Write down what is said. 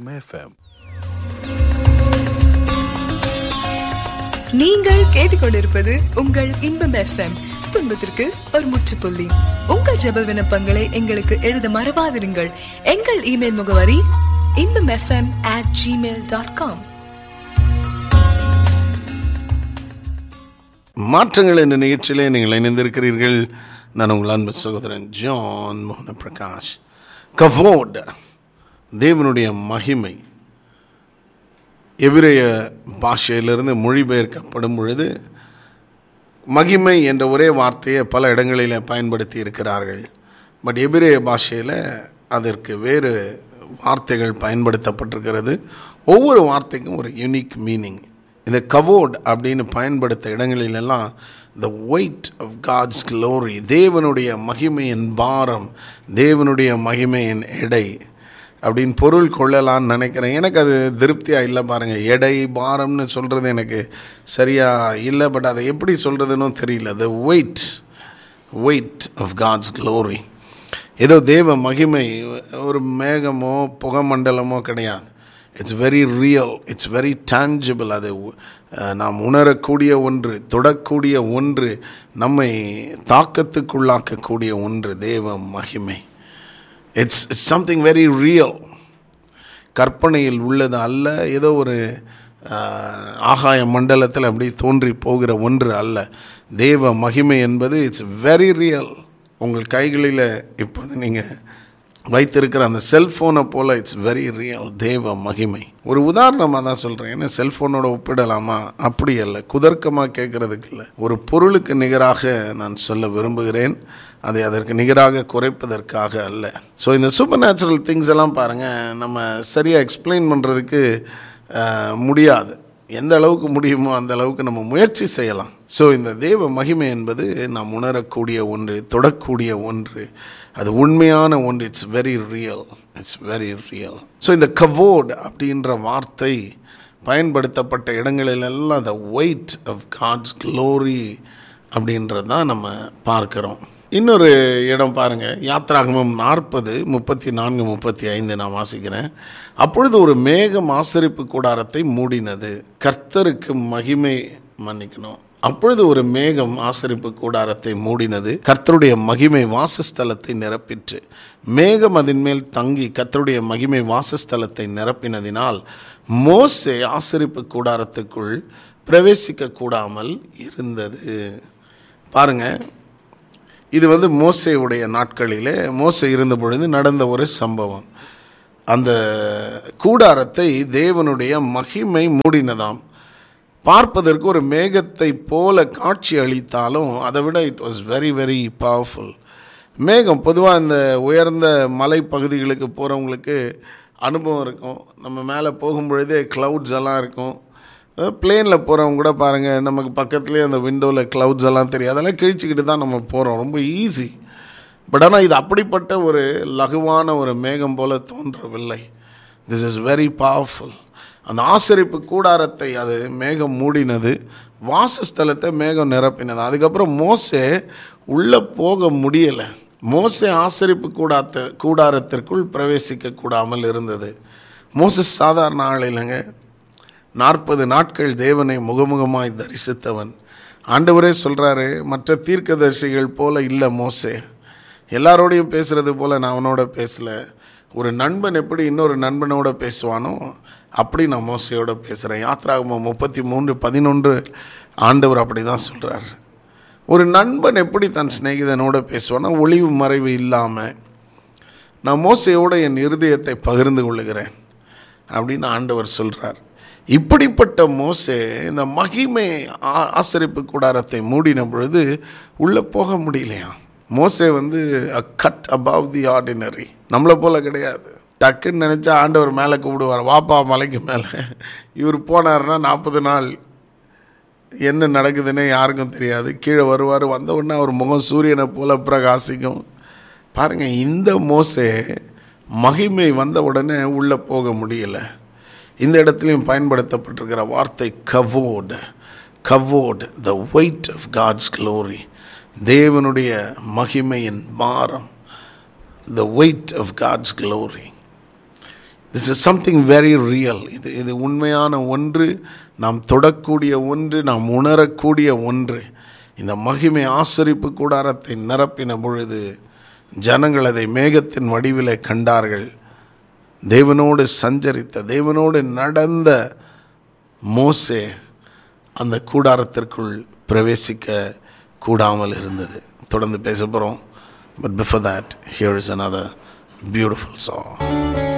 இன்பம் எஃப்எம் நீங்கள் கேட்டுக்கொண்டிருப்பது உங்கள் இன்பம் எஃப்எம் துன்பத்திற்கு ஒரு முற்றுப்புள்ளி உங்கள் ஜெப விண்ணப்பங்களை எங்களுக்கு எழுத மறவாதிருங்கள் எங்கள் இமெயில் முகவரி Inbam FM at Gmail dot com மாற்றங்கள் என்ற நிகழ்ச்சியிலே நீங்கள் இணைந்திருக்கிறீர்கள் நான் உங்கள் அன்பு சகோதரன் ஜான் மோகன பிரகாஷ் கவோட் தேவனுடைய மகிமை எபிரேய பாஷையிலிருந்து மொழிபெயர்க்கப்படும் பொழுது மகிமை என்ற ஒரே வார்த்தையை பல இடங்களில் பயன்படுத்தி இருக்கிறார்கள் பட் எபிரேய பாஷையில் அதற்கு வேறு வார்த்தைகள் பயன்படுத்தப்பட்டிருக்கிறது ஒவ்வொரு வார்த்தைக்கும் ஒரு யூனிக் மீனிங் இந்த கவோட் அப்படின்னு பயன்படுத்த இடங்களிலெல்லாம் the weight of God's glory தேவனுடைய மகிமையின் பாரம் தேவனுடைய மகிமையின் எடை அப்படின்னு பொருள் கொள்ளலான்னு நினைக்கிறேன் எனக்கு அது திருப்தியாக இல்லை பாருங்கள் எடை பாரம்னு சொல்கிறது எனக்கு சரியாக இல்லை பட் அதை எப்படி சொல்கிறதுன்னு தெரியல the weight weight of God's glory ஏதோ தேவ மகிமை ஒரு மேகமோ புகமண்டலமோ கிடையாது it's very real it's very tangible அது அஹ், நாம் உணரக்கூடிய ஒன்று தொடக்கூடிய ஒன்று நம்மை தாக்கத்துக்குள்ளாக்கக்கூடிய ஒன்று தேவ மகிமை it's it's something very real கற்பனையில் உள்ளது அல்ல ஏதோ ஒரு ஆஹ், ஆகாய மண்டலத்தில் அப்படி தோன்றி போகிற ஒன்று அல்ல தேவ மகிமை என்பது இட்ஸ் வெரி ரியல் உங்கள் கைகளில் இப்போது நீங்கள் வைத்திருக்கிற அந்த செல்ஃபோனை போல் இட்ஸ் வெரி ரியல் தேவ மகிமை ஒரு உதாரணமாக தான் சொல்கிறேன் ஏன்னா செல்ஃபோனோட ஒப்பிடலாமா அப்படி அல்ல குதர்க்கமாக கேட்குறதுக்கு இல்லை ஒரு பொருளுக்கு நிகராக நான் சொல்ல விரும்புகிறேன் அதை அதற்கு நிகராக குறைப்பதற்காக அல்ல ஸோ இந்த சூப்பர் நேச்சுரல் திங்ஸ் எல்லாம் பாருங்கள் நம்ம சரியாக எக்ஸ்பிளைன் பண்ணுறதுக்கு முடியாது எந்த அளவுக்கு முடியுமோ அந்த அளவுக்கு நம்ம முயற்சி செய்யலாம் ஸோ இந்த தேவ மகிமை என்பது நாம் உணரக்கூடிய ஒன்று தொடக்கூடிய ஒன்று அது உண்மையான ஒன்று it's very real it's very real so இந்த கவோட் அப்படின்ற வார்த்தை பயன்படுத்தப்பட்ட இடங்களிலெல்லாம் the weight of God's glory அப்படின்றது தான் நம்ம பார்க்குறோம் இன்னொரு இடம் பாருங்கள் யாத்ராகமம் நாற்பது முப்பத்தி நான்கு முப்பத்தி ஐந்து நான் வாசிக்கிறேன் அப்பொழுது ஒரு மேகம் ஆசரிப்பு கூடாரத்தை மூடினது கர்த்தருக்கு மகிமை மன்னிக்கணும் அப்பொழுது ஒரு மேகம் ஆசரிப்பு கூடாரத்தை மூடினது கர்த்தருடைய மகிமை வாசஸ்தலத்தை நிரப்பிற்று மேகம் அதன் மேல் தங்கி கர்த்தருடைய மகிமை வாசஸ்தலத்தை நிரப்பினதினால் மோசே ஆசரிப்பு கூடாரத்துக்குள் பிரவேசிக்க கூடாமல் இருந்தது பாருங்க இது வந்து மோசேவுடைய நாட்களிலே மோசே இருந்த பொழுது நடந்த ஒரு சம்பவம் அந்த கூடாரத்தை தேவனுடைய மகிமை மூடினதாம் பார்ப்பதற்கு ஒரு மேகத்தை போல காட்சி அளித்தாலும் அதை விட it was very very powerful மேகம் பொதுவாக இந்த உயர்ந்த மலைப்பகுதிகளுக்கு போகிறவங்களுக்கு அனுபவம் இருக்கும் நம்ம மேலே போகும்பொழுதே க்ளவுட்ஸ் எல்லாம் இருக்கும் பிளேனில் போகிறவங்க கூட பாருங்கள் நமக்கு பக்கத்துலேயே அந்த விண்டோவில் க்ளவுட்ஸ் எல்லாம் தெரியும் அதெல்லாம் கிழிச்சிக்கிட்டு தான் நம்ம போகிறோம் ரொம்ப ஈஸி பட் ஆனால் இது அப்படிப்பட்ட ஒரு லகுவான ஒரு மேகம் போல தோன்றவில்லை திஸ் இஸ் வெரி பவர்ஃபுல் அந்த ஆசரிப்பு கூடாரத்தை அது மேகம் மூடினது வாசஸ்தலத்தை மேகம் நிரப்பினது அதுக்கப்புறம் மோசே உள்ளே போக முடியலை மோசே ஆசரிப்பு கூடாத்த கூடாரத்திற்குள் பிரவேசிக்க கூடாமல் இருந்தது மோசஸ் சாதாரண ஆள் இல்லைங்க நாற்பது நாட்கள் தேவனை முகமுகமாய் தரிசித்தவன் ஆண்டவரே சொல்கிறாரு மற்ற தீர்க்கதரிசிகள் போல இல்லை மோசே எல்லாரோடையும் பேசுகிறது போல் நான் அவனோட பேசலை ஒரு நண்பன் எப்படி இன்னொரு நண்பனோட பேசுவானோ அப்படி நான் மோசையோட பேசுகிறேன் யாத்ராகமம் முப்பத்தி மூன்று பதினொன்று ஆண்டவர் அப்படி தான் சொல்கிறார் ஒரு நண்பன் எப்படி தன் சிநேகிதனோட பேசுவானோ ஒளிவு மறைவு இல்லாமல் நான் மோசையோட என் இருதயத்தை பகிர்ந்து கொள்ளுகிறேன் அப்படின்னு ஆண்டவர் சொல்கிறார் இப்படிப்பட்ட மோசே இந்த மகிமை ஆ- ஆசரிப்பு கூடாரத்தை மூடின பொழுது உள்ளே போக முடியலையா மோசே வந்து a cut above the ordinary நம்மளை போல கிடையாது டக்குன்னு நினச்சா ஆண்டவர் மேலே கூப்பிடுவார் வாப்பா மலைக்கு மேலே இவர் போனார்னா நாற்பது நாள் என்ன நடக்குதுன்னே யாருக்கும் தெரியாது கீழே வருவார் வந்த உடனே அவர் முகம் சூரியனை போல பிரகாசிக்கும் பாருங்க இந்த மோசே மகிமை வந்த உடனே உள்ளே போக முடியல இந்த இடத்துலையும் பயன்படுத்தப்பட்டிருக்கிற வார்த்தை கவோட் கவோட் the weight of God's glory தேவனுடைய மகிமையின் பாரம் the weight of God's glory this is something very real இது இது உண்மையான ஒன்று நாம் தொடக்கூடிய ஒன்று நாம் உணரக்கூடிய ஒன்று இந்த மகிமை ஆசரிப்பு கூடாரத்தை நிரப்பின பொழுது ஜனங்கள் அதை மேகத்தின் வடிவிலே கண்டார்கள் தேவனோடு சஞ்சரித்த தேவனோடு நடந்த மோசே அந்த கூடாரத்திற்குள் பிரவேசிக்க கூடாமல் இருந்தது தொடர்ந்து பேச போகிறோம் but before that here is another beautiful song